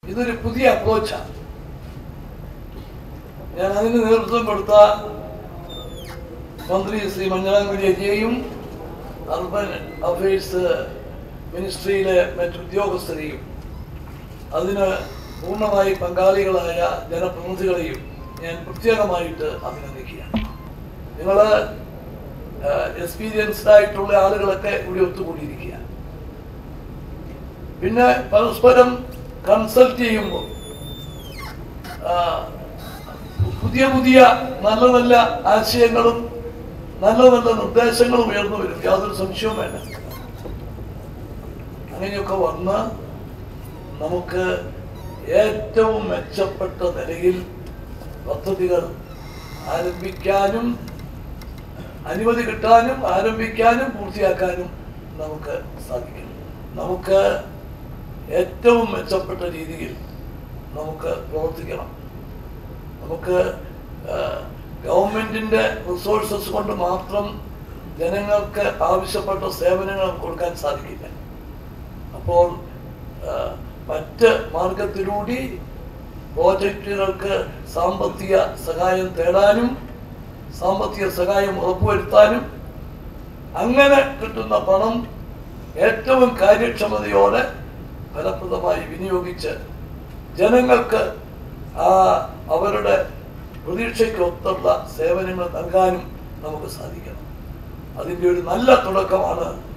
ഇതൊരു പുതിയ അപ്രോച്ചാണ് ഞാൻ അതിന് നേതൃത്വം കൊടുത്ത മന്ത്രി ശ്രീ മഞ്ഞളാംകുടി അജയും അർബൻ അഫയേഴ്സ് മിനിസ്ട്രിയിലെ മറ്റു ഉദ്യോഗസ്ഥരെയും അതിന് പൂർണ്ണമായി പങ്കാളികളായ ജനപ്രതിനിധികളെയും ഞാൻ പ്രത്യേകമായിട്ട് അഭിനന്ദിക്കുകയാണ് നിങ്ങൾ എക്സ്പീരിയൻസ്ഡ് ആയിട്ടുള്ള ആളുകളൊക്കെ ഇവിടെ ഒത്തുകൂടിയിരിക്കുക പിന്നെ പരസ്പരം കൺസൾട്ട് ചെയ്യുമ്പോൾ ആ, പുതിയ പുതിയ നല്ല നല്ല ആശയങ്ങളും നല്ല നല്ല നിർദ്ദേശങ്ങളും ഉയർന്നു വരും യാതൊരു സംശയവും വേണ്ട അങ്ങനെയൊക്കെ വന്ന് നമുക്ക് ഏറ്റവും മെച്ചപ്പെട്ട നിലയിൽ പദ്ധതികൾ ആരംഭിക്കാനും അനുമതി കിട്ടാനും ആരംഭിക്കാനും പൂർത്തിയാക്കാനും നമുക്ക് സാധിക്കും നമുക്ക് ഏറ്റവും മെച്ചപ്പെട്ട രീതിയിൽ നമുക്ക് പ്രവർത്തിക്കണം നമുക്ക് ഗവൺമെന്റിന്റെ റിസോഴ്സസ് കൊണ്ട് മാത്രം ജനങ്ങൾക്ക് ആവശ്യപ്പെട്ട സേവനങ്ങൾ നമുക്ക് കൊടുക്കാൻ സാധിക്കില്ല അപ്പോൾ ആ, മറ്റ് മാർഗത്തിലൂടെ പ്രോജക്റ്റുകൾക്ക് സാമ്പത്തിക സഹായം തേടാനും സാമ്പത്തിക സഹായം ഉറപ്പുവരുത്താനും അങ്ങനെ കിട്ടുന്ന പണം ഏറ്റവും കാര്യക്ഷമതയോടെ ഫലപ്രദമായി വിനിയോഗിച്ച് ജനങ്ങൾക്ക് ആ അവരുടെ പ്രതീക്ഷയ്ക്കൊത്തുള്ള സേവനങ്ങൾ നൽകാനും നമുക്ക് സാധിക്കണം അതിൻ്റെ ഒരു നല്ല തുടക്കമാണ്